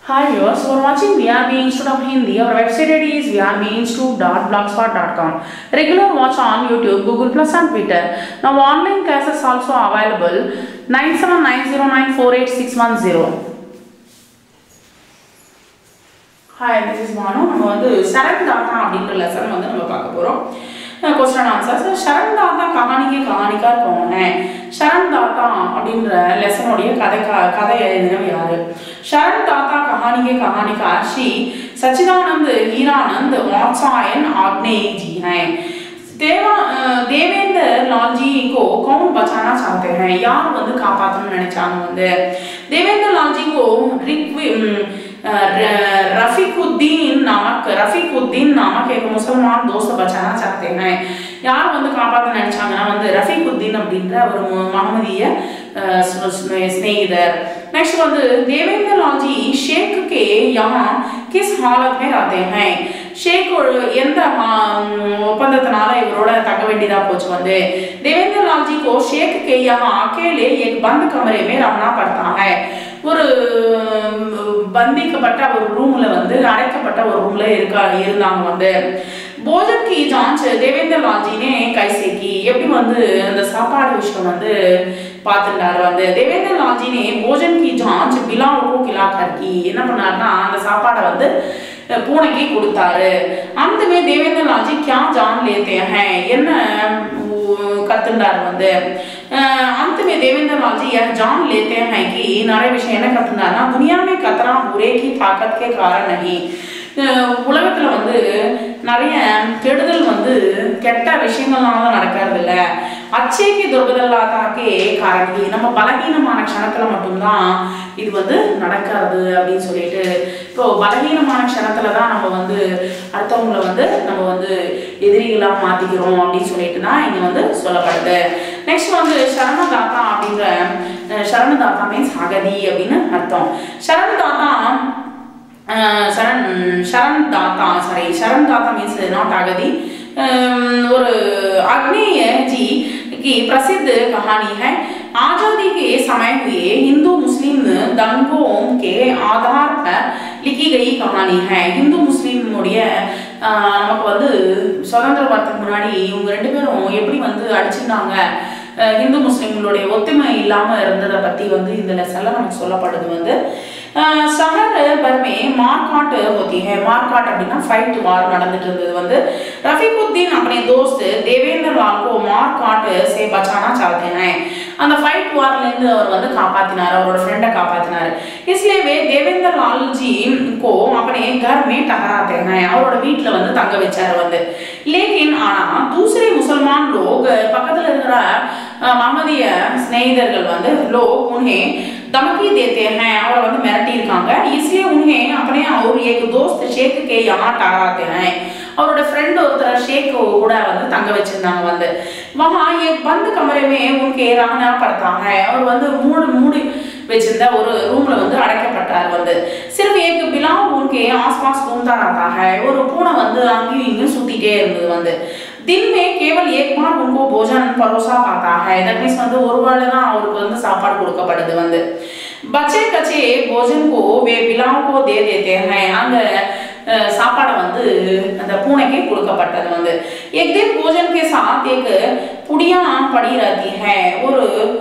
Hi viewers, for watching VRB Institute of Hindi, our website ID is vrbinstitute.blogspot.com. Regular watch on YouTube, Google Plus and Twitter. Now online classes also available 97909486110. Hi this is Manu நம்ம வந்து சரண் தாத்தா அப்படின்ற lesson வந்து நம்ம பார்க்க போகிறோம் question answers சரண் தாத்தா கஹானிக்கு கஹானிக்கா இருக்கவங்க சரண் தாத்தா அப்படின்ற லெசனுடைய கதை க- கதை எழுதினவர் யாரு சரண் தாத்தா கஹானிके कहानीकार श्री सच्चिदानंद हीरानंद वात्सायन आग्नेय जी हैं देवा अ, देवेंद्र लाल जी को कौन बचाना चाहते हैं यार வந்து காப்பாத்தணும்னு நினைச்சாங்க வந்து देवेंद्र लाल जी को रिक्वी उम, अ, र- रफीकुद्दीन नामक रफीकुद्दीन नामक एक मुसलमान दोस्त बचाना चाहते हैं யார் வந்து காப்பாற்ற நினைச்சாங்கன்னா வந்து ரஃபீகுத்தீன் அப்படின்ற ஒரு மு- மஹமதிய அஹ், ஸ்ன- ஸ்ன- ஸ்நேகிதர் नेक्स्ट வந்து देवेंद्र लाल जी शेख के यहाँ किस हालत में रहते हैं ஷேக் ஒரு எந்த ஆம், ஒப்பந்தத்தினால இவரோட தங்க வேண்டியதா போச்சு வந்து देवेंद्र लाल जी को शेख के यहाँ अकेले एक बंद कमरे में रहना पड़ता है ஒரு உம், பந்திக்கப்பட்ட ஒரு ரூம்ல வந்து அடைக்கப்பட்ட ஒரு ரூம்ல இருக்கா இருந்தாங்க வந்து போஜன் கி ஜான்ச் தேவேந்திர லால்ஜினே கைசே கி எப்படி வந்து அந்த சாப்பாடு விஷயம் வந்து பார்த்துட்டாரு வந்து தேவேந்திர லால்ஜினே போஜன் கி ஜான்ச் பிலாவுக்கு கிலாக்கர் கி என்ன பண்ணாருன்னா அந்த சாப்பாடை வந்து அஹ், பூனைக்கு கொடுத்தாரு அந்தமே தேவேந்திர லால்ஜி கியா ஜான் லேத்தே ஹேன் என்ன உ- கத்துண்டார் வந்து अह, अंत में देवेंद्र लाल जी यह जान लेते हैं कि நிறைய விஷயம் என்ன கத்துனாருன்னா दुनिया में खतरा बुरे की ताकत के कारण नहीं அஹ், உலகத்துல வந்து நிறைய கெடுதல் வந்து கெட்ட விஷயங்கள்னால தான் நடக்கிறது இல்ல அச்சேக்கு துர்பதல்லாதாக்கே காரணி நம்ம பலகீனமான க்ஷணத்துல மட்டும்தான் இது வந்து நடக்கிறது அப்படின்னு சொல்லிட்டு இப்போ பலகீனமான க்ஷணத்துல தான் நம்ம வந்து அடுத்தவங்கள வந்து நம்ம வந்து எதிரிகளா மாத்திக்கிறோம் அப்படின்னு சொல்லிட்டு தான் இங்க வந்து சொல்லப்படுது நெக்ஸ்ட் வந்து சரணதாத்தா அப்படின்ற அஹ், சரணதாத்தா மீன்ஸ் அகதி அப்படின்னு அர்த்தம் சரணதாத்தா அஹ், சரண் சரண் தாத்தா சாரி சரண் தாத்தா மீன்ஸ் நாட் அகதி अम, और अग्नेय जी की प्रसिद्ध कहानी है आजादी के समय हुए हिंदू मुस्लिम दंगों के आधार पर लिखी गई कहानी है हिंदू मुस्लिम உடைய ஆஹ், நமக்கு வந்து சுதந்திர வரத்துக்கு முன்னாடி இவங்க ரெண்டு பேரும் எப்படி வந்து அடிச்சிருந்தாங்க அஹ், இந்து முஸ்லிம்களுடைய ஒத்துமை இல்லாம இருந்ததை பத்தி வந்து இந்த லெசன்ல நமக்கு சொல்லப்படுது வந்து अह, शहर भर में मारकाट होती है मारकाट அப்படின்னா ஃபைட் வார் நடந்துட்டு இருந்தது வந்து रफीकुद्दीन अपने दोस्त देवेंद्र लाल को मारकाट से बचाना चाहते हैं அந்த ஃபைட் வார்ல இருந்து அவர் வந்து காப்பாத்தினார் அவரோட ஃப்ரெண்டை காப்பாத்தினார் इसलिए वे देवेंद्र लाल जी को अपने घर में ठहराते हैं அவரோட வீட்ல வந்து தங்க வச்சாரு வந்து लेकिन ஆனா दूसरे मुसलमान लोग பக்கத்துல இருக்கிற அஹ், மஹமதிய சிநேகிதர்கள் வந்து लोग उन्हें धमकी देते हैं அவரை வந்து மிரட்டி இருக்காங்க इसलिए उन्हें अपने और एक दोस्त शेख के यहाँ ठहराते हैं அவரோட ஃப்ரெண்ட் ஒருத்தர் ஷேக் கூட வந்து தங்க வச்சிருந்தாங்க வந்து वहाँ एक बंद कमरे में उनके रहना पड़ता है அவர் வந்து மூடு மூடி வச்சிருந்த ஒரு ரூம்ல வந்து அடைக்கப்பட்டார் வந்து சிर्फ एक बिलाव उनके आसपास घूमता रहता है ஒரு பூனை வந்து அங்கேயும் இங்கேயும் சுத்திட்டே இருந்தது வந்து दिन में केवल एक बार उनको भोजन परोसा पाता है that means வந்து ஒரு வேளை தான் அவருக்கு வந்து சாப்பாடு கொடுக்கப்படுது வந்து बच्चे कच्चे भोजन को वे बिलाव को दे देते हैं அங்க அஹ், சாப்பாடை வந்து அந்த பூனைக்கு கொடுக்கப்பட்டது வந்து एक दिन भोजन के साथ एक पुड़िया पड़ी रहती है ஒரு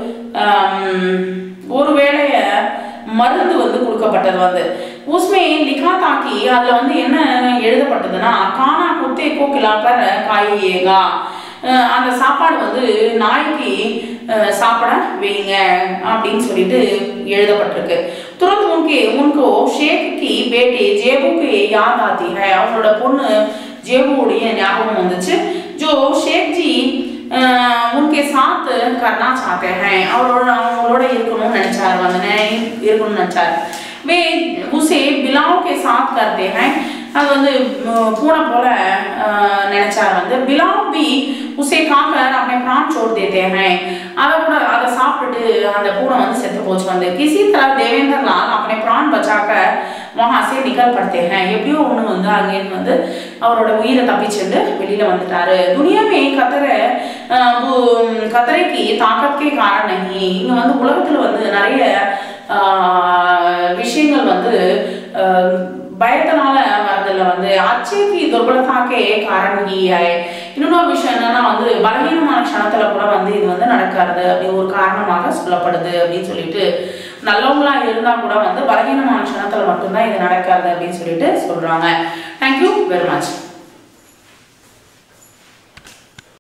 ஆம், ஒரு வேளைய மருந்து வந்து கொடுக்கப்பட்டது வந்து உஸ்மே லிखा था कि அதுல வந்து என்ன எழுதப்பட்டதுன்னா கானா குத்தே கோ கிலாக்கர் காயியேகா அஹ் அந்த சாப்பாடு வந்து நாய்க்கு அஹ், சாப்பிட வைங்க அப்படின்னு சொல்லிட்டு எழுதப்பட்டிருக்கு துரந்த் உன்கே உன்கோ ஷேக் கி பேட்டி ஜேபுக்கு யாத் ஆத்தி है அவங்களோட பொண்ணு ஜேபுடைய ஞாபகம் வந்துச்சு ஜோ ஷேக் ஜி அஹ், உன்கே சாத் கர்னா சாத்தே हैं அவரோட அவங்களோட இருக்கணும்னு நினைச்சார் வந்து நெ- இருக்கணும்னு நினைச்சார் वे उसे बिलाव के साथ करते हैं அது வந்து ம், பூனை போல அஹ், நினைச்சார் வந்து பிலாபி உசே காக்கர் अपने प्राण छोड़ देते हैं அதை கூட அதை சாப்பிட்டுட்டு அந்த பூனை வந்து செத்து போச்சு வந்து கிசி तरह देवेंद्र लाल अपने प्राण बचाकर वहां से निकल पड़ते हैं எப்படியோ ஒண்ணு வந்து அங்கேருந்து வந்து அவரோட உயிரை தப்பிச்சுட்டு வெளியில வந்துட்டாரு துனியா में கத்தர கத்தரைக்கு தாக்கத்தே காரணம் नहीं இங்க வந்து உலகத்துல வந்து நிறைய ஆஹ், விஷயங்கள் வந்து ஆஹ், பயத்தினால வரதில்ல வந்து அச்சேக்கு துர்பலத்தாக்கே காரணம் ही है இன்னொரு விஷயம் என்னன்னா வந்து பலவீனமான க்ஷணத்துல கூட வந்து இது வந்து நடக்காது அப்படி ஒரு காரணமாக சொல்லப்படுது அப்படின்னு சொல்லிட்டு நல்லவங்களா இருந்தா கூட வந்து பலவீனமான க்ஷணத்துல மட்டும்தான் இது நடக்காது அப்படின்னு சொல்லிட்டு சொல்றாங்க தேங்க்யூ வெரி மச்